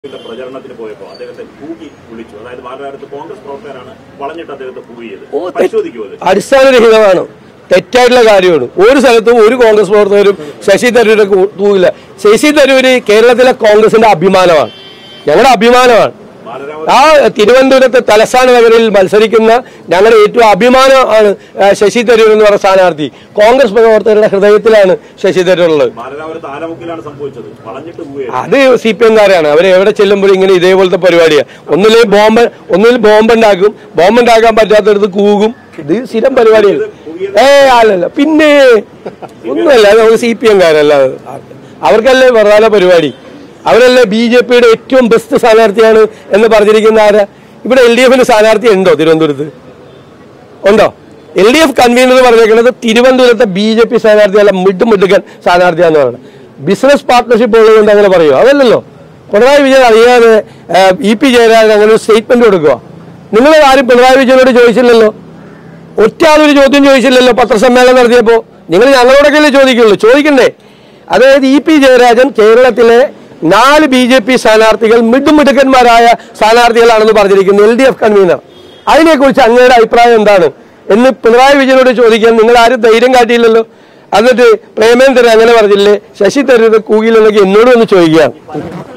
യുടെ പ്രചരണത്തിന് പോയപ്പോൾ അദ്ദേഹത്തെ കൂകി വിളിച്ചു അതായത് ബാലരാരത്ത് കോൺഗ്രസ് പ്രവർത്തകരാണ് വളഞ്ഞിട്ട് അദ്ദേഹത്തെ കൂകിയത് ഓ, തെ- പരിശോധിക്കുമോ അത് അടിസ്ഥാനരഹിതമാണ് തെറ്റായിട്ടുള്ള കാര്യമാണ് ഒരു സ്ഥലത്തും ഒരു കോൺഗ്രസ് പ്രവർത്തകരും ശശി തരൂരെ തൂവില്ല ശശി തരൂര് കേരളത്തിലെ കോൺഗ്രസിന്റെ അഭിമാനമാണ് ഞങ്ങളുടെ അഭിമാനമാണ് ബാലരാമ ആ തിരുവനന്തപുരത്തെ തലസ്ഥാന നഗരിൽ മത്സരിക്കുന്ന ഞങ്ങളുടെ ഏറ്റവും അഭിമാനമാണ് ആ, ശശി തരൂർ എന്ന് പറഞ്ഞ സ്ഥാനാർത്ഥി കോൺഗ്രസ് പ്രവർത്തകരുടെ ഹൃദയത്തിലാണ് ശശി തരൂർ ഉള്ളത് ബാലരാമരത്ത് ആലമുക്കിലാണ് സംഭവിച്ചത് വളഞ്ഞിട്ട് പോവുകയായിരുന്നു അത് സി പി എംകാരാണ് അവർ എവിടെ ചെല്ലുമ്പോഴും ഇങ്ങനെ ഇതേപോലത്തെ പരിപാടിയാണ് ഒന്നിൽ ബോംബ് ഒന്നിൽ ബോംബ് ഉണ്ടാക്കും ബോംബ് ഉണ്ടാക്കാൻ പറ്റാത്തടത്ത് കൂകും ഇത് സ്ഥിരം പരിപാടിയാണ് ഏ അല്ലല്ല പിന്നെ ഒന്നുമല്ല അത് നമുക്ക് സി പി എംകാരല്ല അവർക്കല്ലേ പ്രധാന പരിപാടി അവരല്ലേ ബി ജെ പിയുടെ ഏറ്റവും ബെസ്റ്റ് സ്ഥാനാർത്ഥിയാണ് എന്ന് പറഞ്ഞിരിക്കുന്ന ആരാ ഇവിടെ എൽ ഡി എഫിന് സ്ഥാനാർത്ഥി ഉണ്ടോ തിരുവനന്തപുരത്ത് ഉണ്ടോ എൽ ഡി എഫ് കൺവീനർ പറഞ്ഞേക്കുന്നത് തിരുവനന്തപുരത്തെ ബി ജെ പി സ്ഥാനാർത്ഥിയല്ല മിഡ് മിടുക്കൻ സ്ഥാനാർത്ഥിയാന്ന് പറയുന്നത് ബിസിനസ് പാർട്ട്ണർഷിപ്പ് ഉള്ളതുകൊണ്ട് അങ്ങനെ പറയുമോ അതല്ലല്ലോ പിണറായി വിജയൻ അറിയാതെ ഇ പി ജയരാജൻ അങ്ങനെ ഒരു സ്റ്റേറ്റ്മെന്റ് കൊടുക്കുക നിങ്ങൾ ആരും പിണറായി വിജയനോട് ചോദിച്ചില്ലല്ലോ ഒറ്റ ആളൊരു ചോദ്യം ചോദിച്ചില്ലല്ലോ പത്രസമ്മേളനം നടത്തിയപ്പോൾ നിങ്ങൾ ഞങ്ങളോടൊക്കെയല്ലേ ചോദിക്കുള്ളൂ ചോദിക്കണ്ടേ അതായത് ഇ പി ജയരാജൻ കേരളത്തിലെ നാല് ബി ജെ പി സ്ഥാനാർത്ഥികൾ മിടുമിടുക്കന്മാരായ സ്ഥാനാർത്ഥികളാണെന്ന് പറഞ്ഞിരിക്കുന്നു എൽ ഡി എഫ് കൺവീനർ അതിനെക്കുറിച്ച് അങ്ങയുടെ അഭിപ്രായം എന്താണ് എന്ന് പിണറായി വിജയനോട് ചോദിക്കാൻ നിങ്ങൾ ആരും ധൈര്യം കാട്ടിയില്ലല്ലോ എന്നിട്ട് പ്രേമേന്ദ്രൻ അങ്ങനെ പറഞ്ഞില്ലേ ശശി തരൂർ കൂകിലെന്നൊക്കെ എന്നോട് ഒന്ന് ചോദിക്കാം